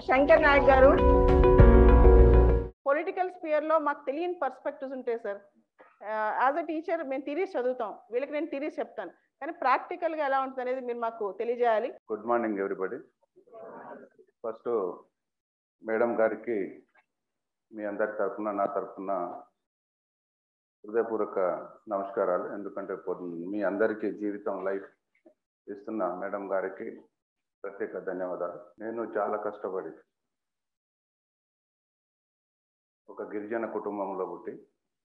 శంకర్ నాయక్ గారు political spear లో మాకు తెలియని పర్స్పెక్టివ్స్ ఉంటాయి సార్ యాజ్ అ టీచర్ మేము థిరీస్ చదువుతాం వీళ్ళకి నేను థిరీస్ చెప్తాను కానీ ప్రాక్టికల్ గా ఎలా ఉంటుంది అనేది మీరు మాకు తెలియజేయాలి good morning everybody first madam గారికి మీ అందరి తరఫున నా తరఫున హృదయపూర్వక నమస్కారాలు ఎందుకంటే పొద్దు- మీ అందరికీ జీవితం లైఫ్ ఇస్తున్న మేడం గారికి ప్రత్యేక ధన్యవాదాలు నేను చాలా కష్టపడి ఒక గిరిజన కుటుంబంలో పుట్టి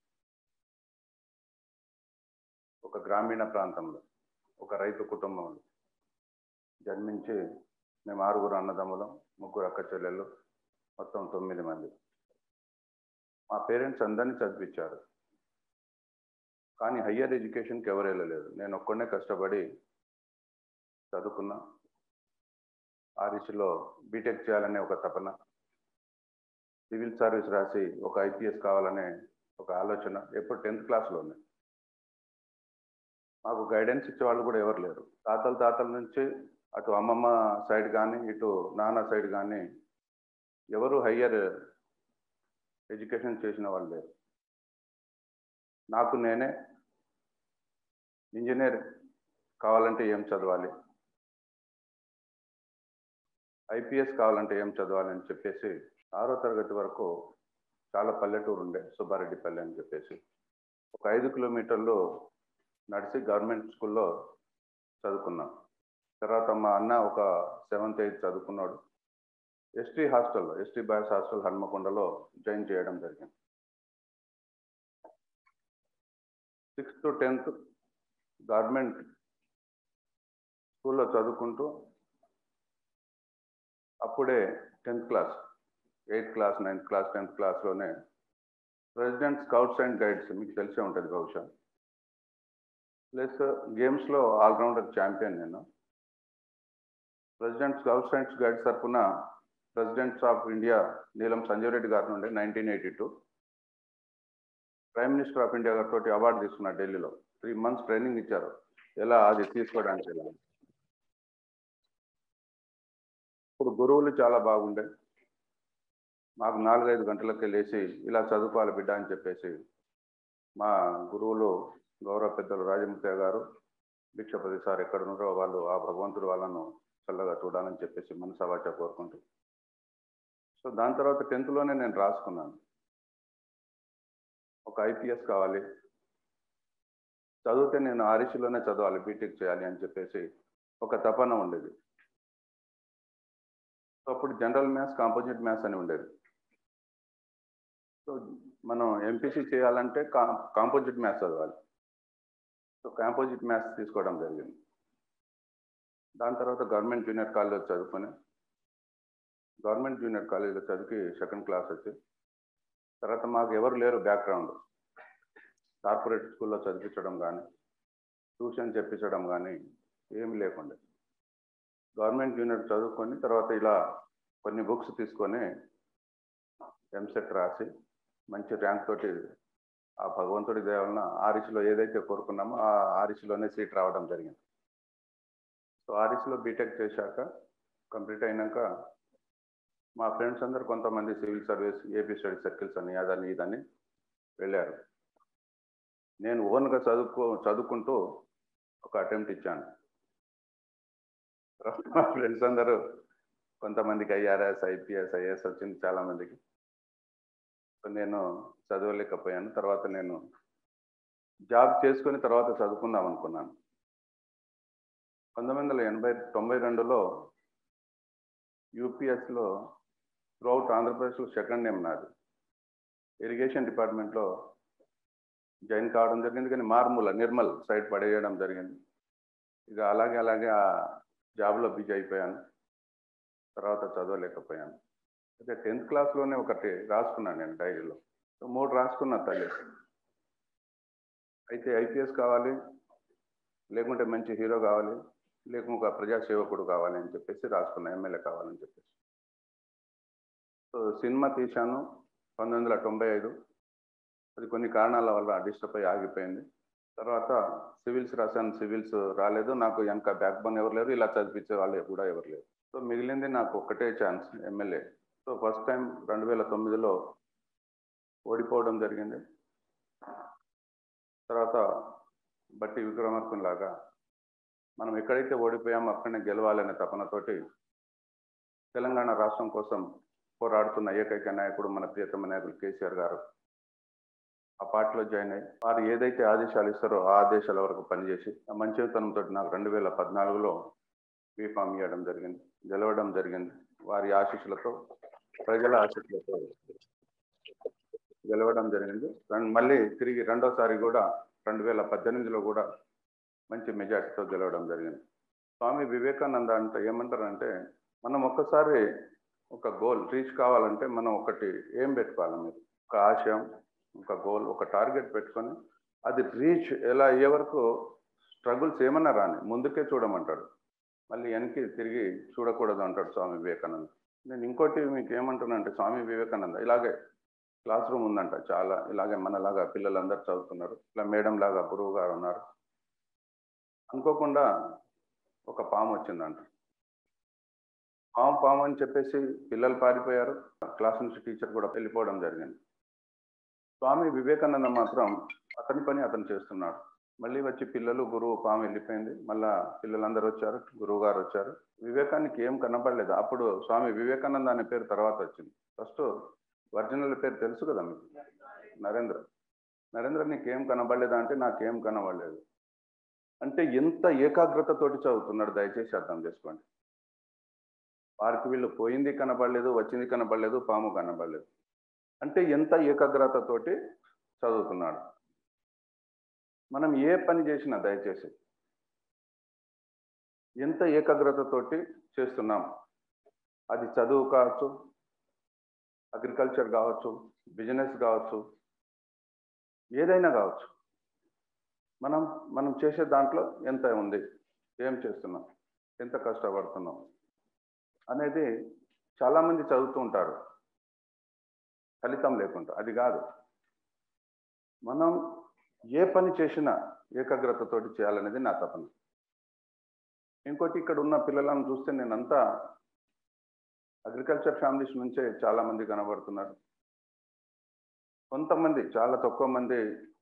ఒక గ్రామీణ ప్రాంతంలో ఒక రైతు కుటుంబంలో జన్మించి మేము ఆరుగురు అన్నదమ్ములం ముగ్గురు అక్క చెల్లెళ్ళు మొత్తం తొమ్మిది మంది మా పేరెంట్స్ అందరినీ చదివించారు కానీ హయ్యర్ ఎడ్యుకేషన్కి ఎవరు వెళ్ళలేదు నేను ఒక్కడనే కష్టపడి చదువుకున్నా ఆర్ఈసీలో బీటెక్ చేయాలనే ఒక తపన సివిల్ సర్వీస్ రాసి ఒక ఐపీఎస్ కావాలనే ఒక ఆలోచన ఎప్పుడు టెన్త్ క్లాస్లోనే మాకు గైడెన్స్ ఇచ్చే వాళ్ళు కూడా ఎవరు లేరు తాతల తాతల నుంచి అటు అమ్మమ్మ సైడ్ కానీ ఇటు నాన్న సైడ్ కానీ ఎవరు హయ్యర్ ఎడ్యుకేషన్ చేసిన వాళ్ళు లేరు నాకు నేనే ఇంజనీర్ కావాలంటే ఏం చదవాలి ఐపీఎస్ కావాలంటే ఏం చదవాలి అని చెప్పేసి ఆరో తరగతి వరకు చాలా పల్లెటూరు ఉండే సుబ్బారెడ్డిపల్లి అని చెప్పేసి ఒక ఐదు కిలోమీటర్లు నడిచి గవర్నమెంట్ స్కూల్లో చదువుకున్నాం తర్వాత మా అన్న ఒక సెవెంత్ ఎయిత్ చదువుకున్నాడు ఎస్టీ హాస్టల్లో ఎస్టీ బాయ్స్ హాస్టల్ హన్మకొండలో జాయిన్ చేయడం జరిగింది సిక్స్త్ టు టెన్త్ గవర్నమెంట్ స్కూల్లో చదువుకుంటూ అప్పుడే tenth class eighth class ninth class టెన్త్ క్లాస్లోనే ప్రెసిడెంట్ స్కౌట్స్ అండ్ గైడ్స్ మీకు తెలిసే ఉంటుంది బహుశా ప్లస్ గేమ్స్లో ఆల్రౌండర్ ఛాంపియన్ నేను ప్రెసిడెంట్ స్కౌట్స్ అండ్ గైడ్స్ తరఫున presidents of India Neelam Sanjay Reddy గారి నుండి nineteen eighty two prime minister of India గారితో అవార్డు తీసుకున్నారు ఢిల్లీలో త్రీ మంత్స్ ట్రైనింగ్ ఇచ్చారు ఎలా అది తీసుకోవడానికి ఎలా ఇప్పుడు గురువులు చాలా బాగుండే మాకు నాలుగైదు గంటలకే లేచి ఇలా చదువుకోవాలి బిడ్డ అని చెప్పేసి మా గురువులు గౌరవ పెద్దలు రాజముఖ్య గారు భిక్షపతి సార్ ఎక్కడ ఉన్నారో వాళ్ళు ఆ భగవంతుడు వాళ్ళను చల్లగా చూడాలని చెప్పేసి మనసవాచ కోరుకుంటూ సో దాని తర్వాత టెన్త్లోనే నేను రాసుకున్నాను ఒక ఐపీఎస్ కావాలి చదివితే నేను ఆర్ఈసీలోనే చదవాలి బీటెక్ చేయాలి అని చెప్పేసి ఒక తపన ఉండేది సో అప్పుడు జనరల్ మ్యాథ్స్ కాంపోజిట్ మ్యాథ్స్ అని ఉండేది సో మనం ఎంపీసీ చేయాలంటే కా కాంపోజిట్ మ్యాథ్స్ చదవాలి సో కాంపోజిట్ మ్యాథ్స్ తీసుకోవడం జరిగింది దాని తర్వాత గవర్నమెంట్ జూనియర్ కాలేజ్ చదువుకొని గవర్నమెంట్ జూనియర్ కాలేజీలో చదివి సెకండ్ క్లాస్ వచ్చి తర్వాత మాకు ఎవరు లేరు బ్యాక్గ్రౌండ్ కార్పొరేట్ స్కూల్లో చదివించడం కానీ ట్యూషన్ చెప్పించడం కానీ ఏమి లేకుండే గవర్నమెంట్ జూనియర్ చదువుకొని తర్వాత ఇలా కొన్ని బుక్స్ తీసుకొని ఎంసెట్ రాసి మంచి ర్యాంక్ తోటి ఆ భగవంతుడి దయ వలన ఆర్ఈసీలో ఏదైతే కోరుకున్నామో ఆ ఆర్ఈసీలోనే సీట్ రావడం జరిగింది సో ఆర్ఈసీలో బీటెక్ చేశాక కంప్లీట్ అయినాక మా ఫ్రెండ్స్ అందరు కొంతమంది civil service AP study circles అని అదని ఇదని వెళ్ళారు నేను ఓన్గా చదువుకో చదువుకుంటూ ఒక అటెంప్ట్ ఇచ్చాను మా ఫ్రెండ్స్ అందరూ కొంతమందికి ఐఆర్ఎస్ ఐపీఎస్ ఐఏఎస్ వచ్చింది చాలా మందికి సో నేను చదవలేకపోయాను తర్వాత నేను జాబ్ చేసుకుని తర్వాత చదువుకుందాం అనుకున్నాను పంతొమ్మిది వందల ఎనభై తొంభై రెండులో యూపీఎస్లో త్రూఅవుట్ ఆంధ్రప్రదేశ్లో సెకండ్ నేమ్ నాది ఇరిగేషన్ డిపార్ట్మెంట్లో జాయిన్ కావడం జరిగింది కానీ మార్మూల నిర్మల్ సైడ్ పడేయడం జరిగింది ఇక అలాగే అలాగే ఆ జాబ్లో బిజీ అయిపోయాను తర్వాత చదవలేకపోయాను అయితే టెన్త్ క్లాస్లోనే ఒకటి రాసుకున్నాను నేను డైరీలో సో మూడు రాసుకున్నా తల్లి అయితే ఐపీఎస్ కావాలి లేకుంటే మంచి హీరో కావాలి లేకుంటే ఒక ప్రజాసేవకుడు కావాలి అని చెప్పేసి రాసుకున్నా ఎమ్మెల్యే కావాలని చెప్పేసి సో సినిమా తీశాను పంతొమ్మిది వందల తొంభై ఐదు అది కొన్ని కారణాల వల్ల డిస్టర్బ్ అయి ఆగిపోయింది తర్వాత సివిల్స్ రాశాను సివిల్స్ రాలేదు నాకు వెనక బ్యాక్ బోన్ ఎవరు లేరు ఇలా చదివించే వాళ్ళు కూడా ఎవరు లేరు సో మిగిలింది నాకు ఒక్కటే chance MLA so first time రెండు వేల తొమ్మిదిలో ఓడిపోవడం జరిగింది తర్వాత బట్టి విక్రమార్కుని లాగా మనం ఎక్కడైతే ఓడిపోయామో అక్కడనే గెలవాలనే తపనతోటి తెలంగాణ రాష్ట్రం కోసం పోరాడుతున్న ఏకైక నాయకుడు మన ప్రియతమ నాయకుడు కేసీఆర్ గారు ఆ పార్టీలో జాయిన్ అయ్యి వారు ఏదైతే ఆదేశాలు ఇస్తారో ఆ ఆదేశాల వరకు పనిచేసి ఆ మంచితనంతో నాకు రెండు వేల పద్నాలుగులో బీఫామ్ ఇవ్వడం జరిగింది గెలవడం జరిగింది వారి ఆశీస్సులతో ప్రజల ఆశీస్సులతో గెలవడం జరిగింది రెండు- మళ్ళీ తిరిగి రెండోసారి కూడా రెండు వేల పద్దెనిమిదిలో కూడా మంచి మెజార్టీతో గెలవడం జరిగింది స్వామి వివేకానంద అంటే ఏమంటారంటే మనం ఒక్కసారి ఒక గోల్ రీచ్ కావాలంటే మనం ఒకటి ఏం పెట్టుకోవాలి మీరు ఒక ఆశయం ఒక గోల్ ఒక టార్గెట్ పెట్టుకొని అది రీచ్ ఎలా అయ్యే వరకు స్ట్రగుల్స్ ఏమన్నా రాని ముందుకే చూడమంటాడు మళ్ళీ వెనక్కి తిరిగి చూడకూడదు అంటాడు స్వామి వివేకానంద నేను ఇంకోటి మీకు ఏమంటున్నానంటే స్వామి వివేకానంద ఇలాగే క్లాస్ రూమ్ ఉందంట చాలా ఇలాగే మనలాగా పిల్లలందరూ చదువుతున్నారు ఇలా మేడం లాగా గురువు గారు ఉన్నారు అనుకోకుండా ఒక పాము వచ్చిందంట పాము పాము అని చెప్పేసి పిల్లలు పారిపోయారు క్లాస్ నుంచి టీచర్ కూడా వెళ్ళిపోవడం జరిగింది స్వామి వివేకానంద మాత్రం అతని పని అతను చేస్తున్నాడు మళ్ళీ వచ్చి పిల్లలు గురువు పాము వెళ్ళిపోయింది మళ్ళా పిల్లలందరూ వచ్చారు గురువు గారు వచ్చారు వివేకానికి ఏం కనపడలేదు అప్పుడు స్వామి వివేకానంద అనే పేరు తర్వాత వచ్చింది ఫస్ట్ ఒరిజినల్ పేరు తెలుసు కదా మీకు నరేంద్ర నరేంద్ర నీకేం కనబడలేదా అంటే నాకేం కనబడలేదు అంటే ఎంత ఏకాగ్రతతోటి చదువుతున్నాడు దయచేసి అర్థం చేసుకోండి వారికి వీళ్ళు పోయింది కనబడలేదు వచ్చింది కనబడలేదు పాము కనబడలేదు అంటే ఎంత ఏకాగ్రతతోటి చదువుతున్నాడు మనం ఏ పని చేసినా దయచేసి ఎంత ఏకాగ్రతతోటి చేస్తున్నాం అది చదువు కావచ్చు అగ్రికల్చర్ కావచ్చు బిజినెస్ కావచ్చు ఏదైనా కావచ్చు మనం మనం చేసే దాంట్లో ఎంత ఉంది ఏం చేస్తున్నాం ఎంత కష్టపడుతున్నాం అనేది చాలామంది చదువుతూ ఉంటారు ఫలితం లేకుండా అది కాదు మనం ఏ పని చేసినా ఏకాగ్రతతోటి చేయాలనేది నా తపన ఇంకోటి ఇక్కడ ఉన్న పిల్లలను చూస్తే నేనంతా అగ్రికల్చర్ ఫ్యామిలీస్ నుంచే చాలా మంది కనబడుతున్నారు కొంతమంది చాలా తక్కువ మంది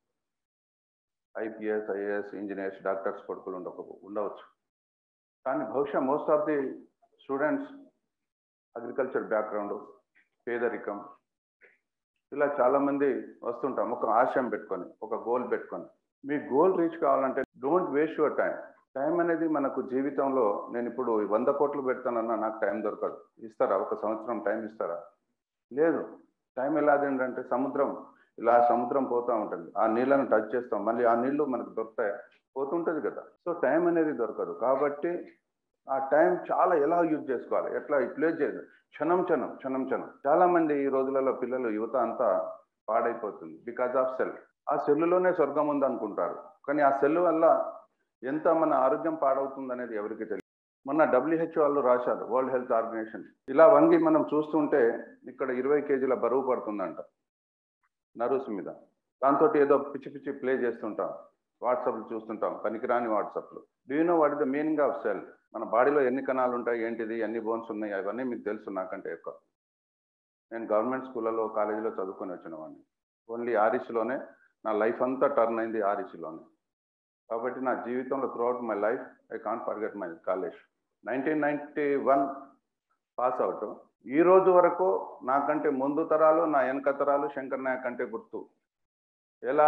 ఐపీఎస్ ఐఏఎస్ ఇంజనీర్స్ డాక్టర్స్ కొడుకులు ఉండక ఉండవచ్చు కానీ బహుశా most of the students agriculture background పేదరికం ఇలా చాలా మంది వస్తుంటాం ఒక ఆశయం పెట్టుకొని ఒక గోల్ పెట్టుకొని మీ గోల్ రీచ్ కావాలంటే don't waste your time time అనేది మనకు జీవితంలో నేను ఇప్పుడు వంద కోట్లు పెడతానన్నా నాకు టైం దొరకదు ఇస్తారా ఒక సంవత్సరం టైం ఇస్తారా లేదు టైం ఎలాది అంటే సముద్రం ఇలా సముద్రం పోతూ ఉంటుంది ఆ నీళ్ళను టచ్ చేస్తాం మళ్ళీ ఆ నీళ్లు మనకు దొరుకుతాయి పోతుంటుంది కదా సో టైం అనేది దొరకదు కాబట్టి ఆ టైం చాలా ఎలా యూజ్ చేసుకోవాలి ఎట్లా ఇట్లే చేయదు క్షణం క్షణం క్షణం క్షణం చాలా మంది ఈ రోజులలో పిల్లలు యువత అంతా పాడైపోతుంది బికాజ్ ఆఫ్ సెల్ ఆ సెల్లులోనే స్వర్గం ఉంది అనుకుంటారు కానీ ఆ సెల్ వల్ల ఎంత మన ఆరోగ్యం పాడవుతుంది అనేది ఎవరికి తెలియదు మొన్న డబ్ల్యూహెచ్ఓ వాళ్ళు రాశారు వరల్డ్ హెల్త్ ఆర్గనైజేషన్ ఇలా వంగి మనం చూస్తుంటే ఇక్కడ ఇరవై కేజీల బరువు పడుతుందంట నరుస్ మీద దాంతో ఏదో పిచ్చి పిచ్చి ప్లే చేస్తుంటాం వాట్సాప్లు చూస్తుంటాం పనికిరాని వాట్సాప్లు do you know what is the meaning of cell మన బాడీలో ఎన్ని కణాలు ఉంటాయి ఏంటిది ఎన్ని బోన్స్ ఉన్నాయి అవన్నీ మీకు తెలుసు నాకంటే ఎక్కువ నేను గవర్నమెంట్ స్కూళ్ళలో కాలేజీలో చదువుకొని వచ్చిన వాడిని ఓన్లీ ఆర్ఈసీలోనే నా లైఫ్ అంతా టర్న్ అయింది ఆర్ఈసీలోనే కాబట్టి నా జీవితంలో throughout my life I can't forget my college nineteen ninety one pass out ఈ రోజు వరకు నాకంటే ముందు తరాలు నా వెనక తరాలు శంకర్ నాయక్ కంటే గుర్తు ఎలా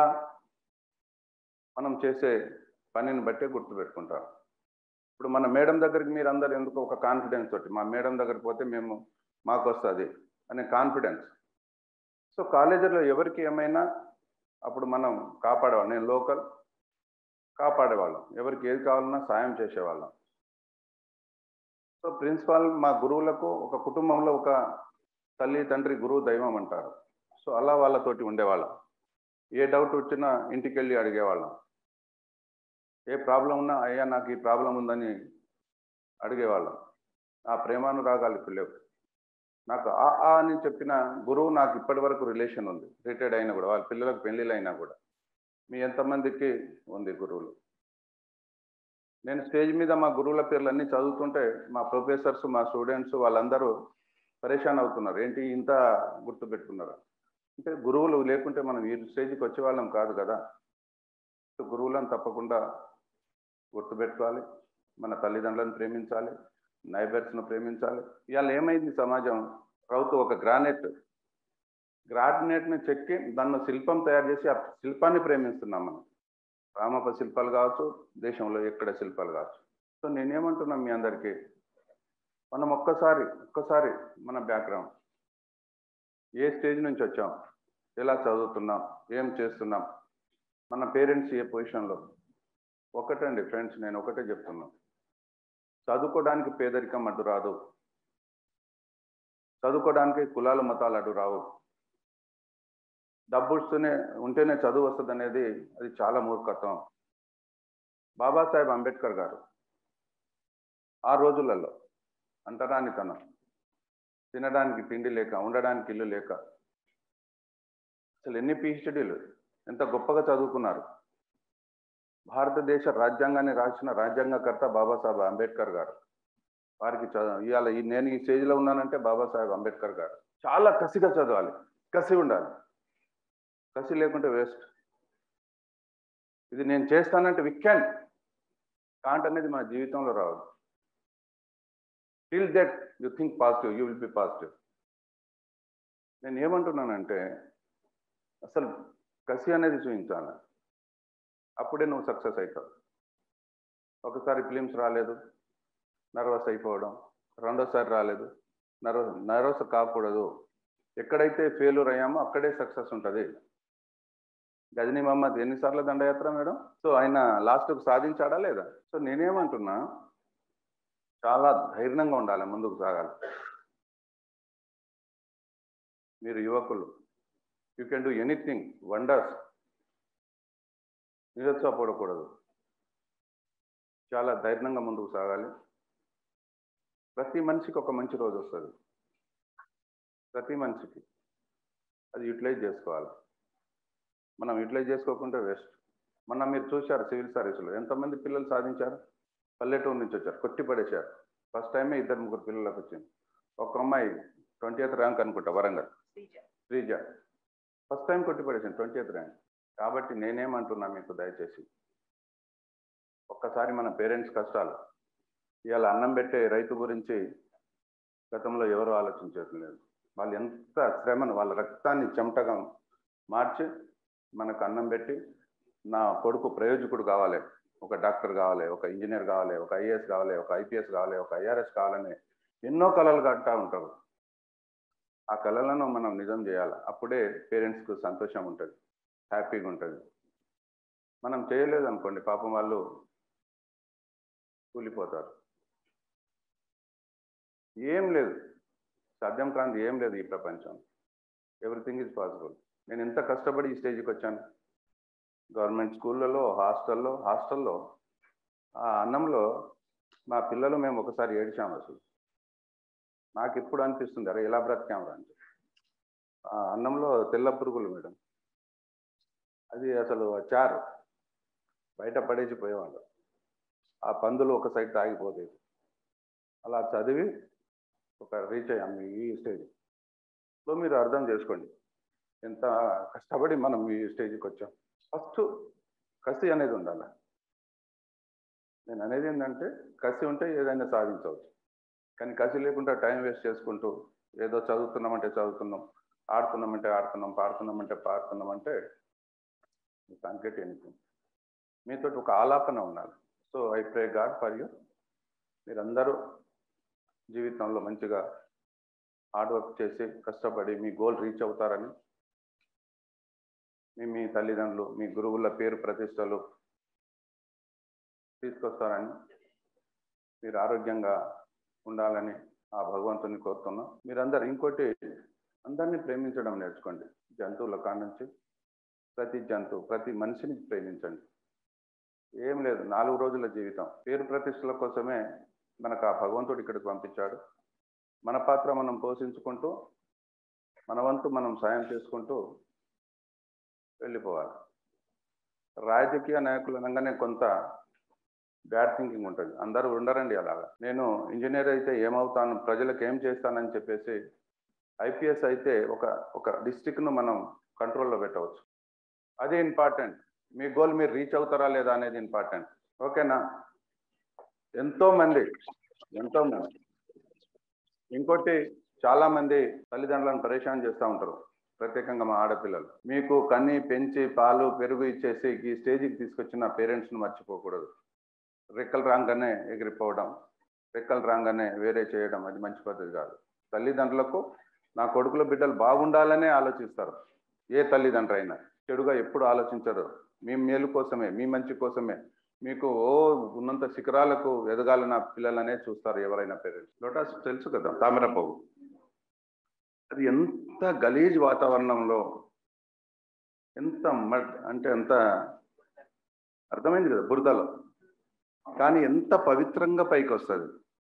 మనం చేసే పనిని బట్టే గుర్తు పెట్టుకుంటారు ఇప్పుడు మన మేడం దగ్గరికి మీరు అందరు ఎందుకు ఒక కాన్ఫిడెన్స్ తోటి మా మేడం దగ్గరికి పోతే మేము మాకు వస్తుంది అనే కాన్ఫిడెన్స్ సో కాలేజీలో ఎవరికి ఏమైనా అప్పుడు మనం కాపాడేవాళ్ళం నేను లోకల్ కాపాడేవాళ్ళం ఎవరికి ఏది కావాలన్నా సాయం చేసేవాళ్ళం సో ప్రిన్సిపాల్ మా గురువులకు ఒక కుటుంబంలో ఒక తల్లి తండ్రి గురువు దైవం అంటారు సో అలా వాళ్ళతోటి ఉండేవాళ్ళం ఏ డౌట్ వచ్చినా ఇంటికి వెళ్ళి అడిగేవాళ్ళం ఏ ప్రాబ్లం ఉన్నా అయ్యా నాకు ఈ ప్రాబ్లం ఉందని అడిగేవాళ్ళం ఆ ప్రేమానురాగాలు ఇప్పుడు లేవు నాకు ఆ ఆ అని చెప్పిన గురువు నాకు ఇప్పటి వరకు రిలేషన్ ఉంది రిటైర్డ్ అయినా కూడా వాళ్ళ పిల్లలకు పెళ్ళిళ్ళు అయినా కూడా మీ ఎంతమందికి ఉంది గురువులు నేను స్టేజ్ మీద మా గురువుల పేర్లు అన్నీ చదువుతుంటే మా ప్రొఫెసర్స్ మా స్టూడెంట్స్ వాళ్ళందరూ పరేషాన్ అవుతున్నారు ఏంటి ఇంత గుర్తుపెట్టుకున్నారు అంటే గురువులు లేకుంటే మనం ఈ స్టేజ్కి వచ్చే వాళ్ళం కాదు కదా సో గురువులను తప్పకుండా గుర్తుపెట్టుకోవాలి మన తల్లిదండ్రులను ప్రేమించాలి నైబర్స్ను ప్రేమించాలి ఇవాళ ఏమైంది సమాజం ప్రభుత్వం ఒక గ్రానైట్ గ్రానైట్ని చెక్కి దాన్ని శిల్పం తయారు చేసి ఆ శిల్పాన్ని ప్రేమిస్తున్నాం మనం రామప్ప శిల్పాలు కావచ్చు దేశంలో ఎక్కడ శిల్పాలు కావచ్చు సో నేనేమంటున్నాను మీ అందరికీ మనం ఒక్కసారి ఒక్కసారి మన బ్యాక్గ్రౌండ్ ఏ స్టేజ్ నుంచి వచ్చాం ఎలా చదువుతున్నాం ఏం చేస్తున్నాం మన పేరెంట్స్ ఏ పొజిషన్లో ఒకటండి ఫ్రెండ్స్ నేను ఒకటే చెప్తున్నాను చదువుకోవడానికి పేదరికం అడ్డు రాదు చదువుకోవడానికి కులాల మతాలు అడ్డు రావు డబ్బు వస్తూనే ఉంటేనే చదువు వస్తుంది అనేది అది చాలా మూర్ఖత్వం బాబాసాహెబ్ అంబేద్కర్ గారు ఆ రోజులలో అంటరానితనం తినడానికి తిండి లేక ఉండడానికి ఇల్లు లేక అసలు ఎన్ని పిహెచ్డీలు ఎంత గొప్పగా చదువుకున్నారు భారతదేశ రాజ్యాంగాన్ని రాసిన రాజ్యాంగకర్త బాబాసాహెబ్ అంబేద్కర్ గారు వారికి చదువు ఇవాళ ఈ నేను ఈ స్టేజ్లో ఉన్నానంటే బాబాసాహెబ్ అంబేద్కర్ గారు చాలా కసిగా చదవాలి కసి ఉండాలి కసి లేకుంటే వేస్ట్ ఇది నేను చేస్తానంటే వి క్యాన్ కాంట్ అనేది మన జీవితంలో రావద్దు till that you think positive you will be positive నేను ఏమంటున్నానంటే అసలు కసి అనేది చూపించాలి అప్పుడే నువ్వు సక్సెస్ అవుతావు ఒకసారి ఫిలిమ్స్ రాలేదు నర్వస్ అయిపోవడం రెండోసారి రాలేదు నర్వస్ నర్వస్ కాకూడదు ఎక్కడైతే ఫెయిల్యూర్ అయ్యామో అక్కడే సక్సెస్ ఉంటుంది గజనీ మహమ్మద్ ఎన్నిసార్లు దండయాత్ర మేడం సో ఆయన లాస్ట్కు సాధించాడా లేదా సో నేనేమంటున్నా చాలా ధైర్యంగా ఉండాలి ముందుకు సాగాలి మీరు యువకులు you can do anything wonders నిరుత్సాహపడకూడదు చాలా ధైర్యంగా ముందుకు సాగాలి ప్రతి మనిషికి ఒక మంచి రోజు వస్తుంది ప్రతి మనిషికి అది యూటిలైజ్ చేసుకోవాలి మనం యూటిలైజ్ చేసుకోకుంటే వేస్ట్ మొన్న మీరు చూశారు సివిల్ సర్వీసులో ఎంతమంది పిల్లలు సాధించారు పల్లెటూరు నుంచి వచ్చారు కొట్టి పడేశారు ఫస్ట్ టైమే ఇద్దరు ముగ్గురు పిల్లలకు వచ్చింది ఒక అమ్మాయి ట్వంటీ ఎయిత్ ర్యాంక్ అనుకుంటా వరంగల్ శ్రీజ ఫస్ట్ టైం కొట్టి పడేసాను ట్వంటీ ఎయిత్ ర్యాంక్ కాబట్టి నేనేమంటున్నా మీకు దయచేసి ఒక్కసారి మన పేరెంట్స్ కష్టాలు ఇవాళ అన్నం పెట్టే రైతు గురించి గతంలో ఎవరు ఆలోచించట్లేదు వాళ్ళు ఎంత శ్రమను వాళ్ళ రక్తాన్ని చెమటగా మార్చి మనకు అన్నం పెట్టి నా కొడుకు ప్రయోజకుడు కావాలి ఒక డాక్టర్ కావాలి ఒక ఇంజనీర్ కావాలి ఒక ఐఏఎస్ కావాలి ఒక ఐపీఎస్ కావాలి ఒక ఐఆర్ఎస్ కావాలని ఎన్నో కళలు కట్టా ఉంటారు ఆ కళలను మనం నిజం చేయాలి అప్పుడే పేరెంట్స్కు సంతోషం ఉంటుంది హ్యాపీగా ఉంటుంది మనం చేయలేదు అనుకోండి పాపం వాళ్ళు కూలిపోతారు ఏం లేదు సాధ్యం కాంతి ఏం లేదు ఈ ప్రపంచం ఎవ్రీథింగ్ ఈజ్ పాసిబుల్ నేను ఎంత కష్టపడి ఈ స్టేజ్కి వచ్చాను గవర్నమెంట్ స్కూళ్ళలో హాస్టల్లో హాస్టల్లో ఆ అన్నంలో మా పిల్లలు మేము ఒకసారి ఏడిచాము అసలు నాకు ఇప్పుడు అనిపిస్తుంది అరే ఎలా బ్రతికాము అంటే ఆ అన్నంలో తెల్ల పురుగులు మేడం అది అసలు చారు బయట పడేసి పోయేవాళ్ళు ఆ పందులు ఒక సైడ్ తాగిపోతాయి అలా చదివి ఒక రీచ్ అయ్యాం ఈ స్టేజ్ సో మీరు అర్థం చేసుకోండి ఎంత కష్టపడి మనం ఈ స్టేజ్కి వచ్చాం ఫస్ట్ కసి అనేది ఉండాలి నేను అనేది ఏంటంటే కసి ఉంటే ఏదైనా సాధించవచ్చు కానీ కసి లేకుండా టైం వేస్ట్ చేసుకుంటూ ఏదో చదువుతున్నామంటే చదువుతున్నాం ఆడుతున్నామంటే ఆడుతున్నాం పాడుతున్నామంటే పాడుతున్నామంటే కాంకెట్ ఎనీథింగ్ మీతో ఒక ఆలాపన ఉండాలి so I pray God for you మీరందరూ జీవితంలో మంచిగా హార్డ్ వర్క్ చేసి కష్టపడి మీ గోల్ రీచ్ అవుతారని మీ మీ తల్లిదండ్రులు మీ గురువుల పేరు ప్రతిష్టలు తీసుకొస్తారని మీరు ఆరోగ్యంగా ఉండాలని ఆ భగవంతుని కోరుతున్నాం మీరందరూ ఇంకోటి అందరినీ ప్రేమించడం నేర్చుకోండి జంతువుల కానుంచి ప్రతి జంతువు ప్రతి మనిషిని ప్రేమించండి ఏం లేదు నాలుగు రోజుల జీవితం పేరు ప్రతిష్టల కోసమే మనకు ఆ భగవంతుడు ఇక్కడికి పంపించాడు మన పాత్ర మనం పోషించుకుంటూ మన వంతు మనం సాయం చేసుకుంటూ వెళ్ళిపోవాలి రాజకీయ నాయకులు అనగానే కొంత బ్యాడ్ థింకింగ్ ఉంటుంది అందరూ ఉండరండి అలాగా నేను ఇంజనీర్ అయితే ఏమవుతాను ప్రజలకు ఏం చేస్తానని చెప్పేసి ఐపీఎస్ అయితే ఒక ఒక డిస్టిక్ను మనం కంట్రోల్లో పెట్టవచ్చు అది ఇంపార్టెంట్ మీ గోల్ మీరు రీచ్ అవుతారా లేదా అనేది ఇంపార్టెంట్ ఓకేనా ఎంతో మంది ఎంతో మంది ఇంకోటి చాలా మంది తల్లిదండ్రులను పరేషాన్ చేస్తూ ఉంటారు ప్రత్యేకంగా మా ఆడపిల్లలు మీకు కన్ని పెంచి పాలు పెరుగు ఇచ్చేసి ఈ స్టేజ్కి తీసుకొచ్చిన పేరెంట్స్ను మర్చిపోకూడదు రెక్కలు రాగానే ఎగిరిపోవడం రెక్కలు రాగానే వేరే చేయడం అది మంచి పద్ధతి కాదు తల్లిదండ్రులకు నా కొడుకుల బిడ్డలు బాగుండాలనే ఆలోచిస్తారు ఏ తల్లిదండ్రు అయినా చెడుగా ఎప్పుడు ఆలోచించరు మీ మేలు కోసమే మీ మంచి కోసమే మీకు ఓ ఉన్నంత శిఖరాలకు ఎదగాలన్న పిల్లలనే చూస్తారు ఎవరైనా పేరెంట్స్ లోటస్ తెలుసు కదా తామర పువ్వు అది ఎంత గలీజ్ వాతావరణంలో ఎంత మడ్ అంటే ఎంత అర్థమైంది కదా బురదలో కానీ ఎంత పవిత్రంగా పైకి వస్తుంది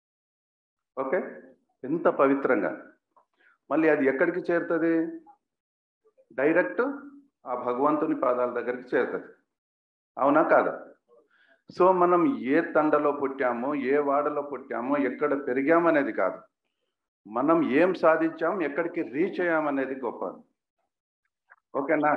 ఓకే ఎంత పవిత్రంగా మళ్ళీ అది ఎక్కడికి చేరుతుంది డైరెక్ట్ ఆ భగవంతుని పాదాల దగ్గరికి చేరుతుంది అవునా కాదా సో మనం ఏ తండలో పుట్టామో ఏ వాడలో పుట్టామో ఎక్కడ పెరిగామనేది కాదు మనం ఏం సాధించాం ఎక్కడికి రీచ్ అయ్యామనేది గొప్ప ఓకేనా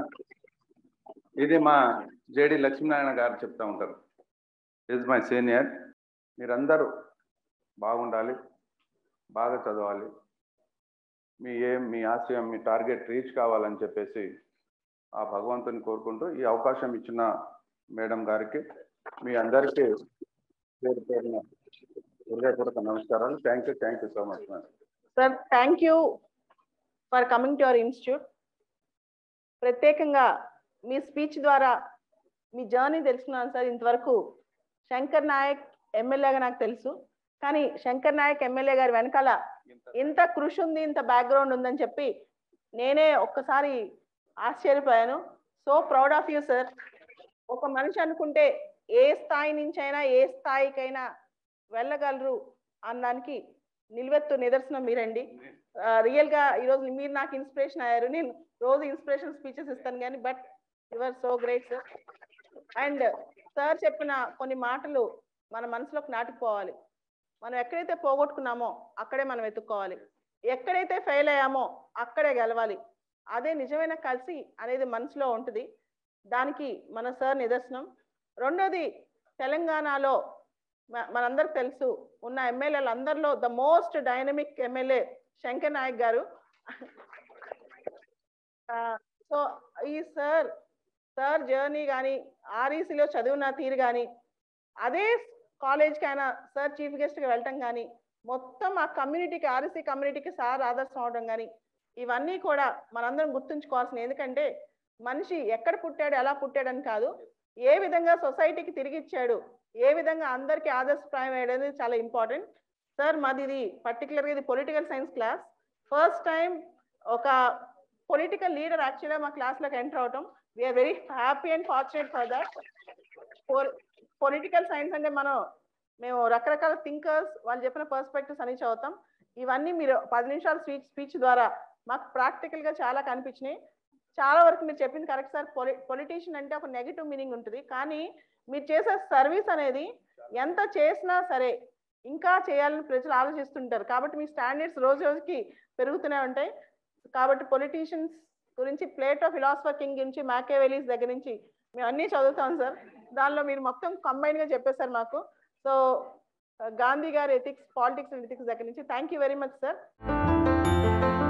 ఇది మా జేడి లక్ష్మీనారాయణ గారు చెప్తా ఉంటారు ఇస్ మై సీనియర్ మీరందరూ బాగుండాలి బాగా చదవాలి మీ ఏం మీ ఆశయం మీ టార్గెట్ రీచ్ కావాలని చెప్పేసి ఆ భగవంతుని కోరుకుంటూ ఈ అవకాశం ఇచ్చిన మేడం గారికి మీ అందరికీ పేరు పేరున హృదయపూర్వక నమస్కారాలు thank you thank you so much madam sir thank you for coming to our institute ప్రత్యేకంగా మీ స్పీచ్ ద్వారా మీ జర్నీ తెలుసుకున్నాను సార్ ఇంతవరకు శంకర్ నాయక్ ఎమ్మెల్యేగా నాకు తెలుసు కానీ శంకర్ నాయక్ ఎమ్మెల్యే గారి వెనకాల ఇంత కృషి ఉంది ఇంత బ్యాక్గ్రౌండ్ ఉందని చెప్పి నేనే ఒక్కసారి ఆశ్చర్యపోయాను so proud of you sir ఒక మనిషి అనుకుంటే ఏ స్థాయి నుంచి అయినా ఏ స్థాయికైనా వెళ్ళగలరు అన్నానికి నిలువెత్తు నిదర్శనం మీరండి రియల్ గా ఈరోజు మీరు నాకు ఇన్స్పిరేషన్ అయ్యారు నేను రోజు ఇన్స్పిరేషన్ స్పీచెస్ ఇస్తాను కానీ but your so great sir and sir చెప్పిన కొన్ని మాటలు మన మనసులోకి నాటుకుపోవాలి మనం ఎక్కడైతే పోగొట్టుకున్నామో అక్కడే మనం వెతుక్కోవాలి ఎక్కడైతే ఫెయిల్ అయ్యామో అక్కడే గెలవాలి అదే నిజమైన కలిసి అనేది మనసులో ఉంటుంది దానికి మన సార్ నిదర్శనం రెండోది తెలంగాణలో మ- మనందరికి తెలుసు ఉన్న ఎమ్మెల్యేలు అందరిలో the most dynamic MLA Shankar Naik గారు సో ఈ సార్ సార్ జర్నీ కానీ ఆర్ఈసీలో చదివిన తీరు కానీ అదే కాలేజ్కి ఆయన సార్ చీఫ్ గెస్ట్గా వెళ్ళటం కానీ మొత్తం ఆ కమ్యూనిటీకి ఆర్ఈసీ కమ్యూనిటీకి సార్ ఆదర్శం అవడం కానీ ఇవన్నీ కూడా మనందరం గుర్తుంచుకోవాల్సిన ఎందుకంటే మనిషి ఎక్కడ పుట్టాడు ఎలా పుట్టాడని కాదు ఏ విధంగా సొసైటీకి తిరిగి ఇచ్చాడు ఏ విధంగా అందరికీ ఆదర్శప్రాయం అనేది చాలా ఇంపార్టెంట్ సార్ మాది ఇది పర్టికులర్గా ఇది political science class first time ఒక పొలిటికల్ లీడర్ యాక్చువల్గా మా క్లాస్లోకి ఎంటర్ అవటం we are very happy and fortunate for that political science అంటే మనం మేము రకరకాల థింకర్స్ వాళ్ళు చెప్పిన పర్స్పెక్టివ్స్ అన్ని చదువుతాం ఇవన్నీ మీరు పది నిమిషాల స్పీచ్ స్పీచ్ ద్వారా మాకు ప్రాక్టికల్గా చాలా కనిపించినాయి చాలా వరకు మీరు చెప్పింది కరెక్ట్ సార్ పొలి పొలిటీషియన్ అంటే ఒక నెగిటివ్ మీనింగ్ ఉంటుంది కానీ మీరు చేసే సర్వీస్ అనేది ఎంత చేసినా సరే ఇంకా చేయాలని ప్రజలు ఆలోచిస్తుంటారు కాబట్టి మీ స్టాండర్డ్స్ రోజు రోజుకి పెరుగుతూనే ఉంటాయి కాబట్టి పొలిటీషియన్స్ గురించి ప్లేట్ ఆఫ్ ఫిలాసఫర్ కింగ్ నుంచి మ్యాకేవెలీస్ దగ్గర నుంచి మేము అన్నీ చదువుతాం సార్ దానిలో మీరు మొత్తం combined గా చెప్పేశారు మాకు సో గాంధీ గారి ఎథిక్స్ పాలిటిక్స్ అండ్ ఎథిక్స్ దగ్గర నుంచి thank you very much sir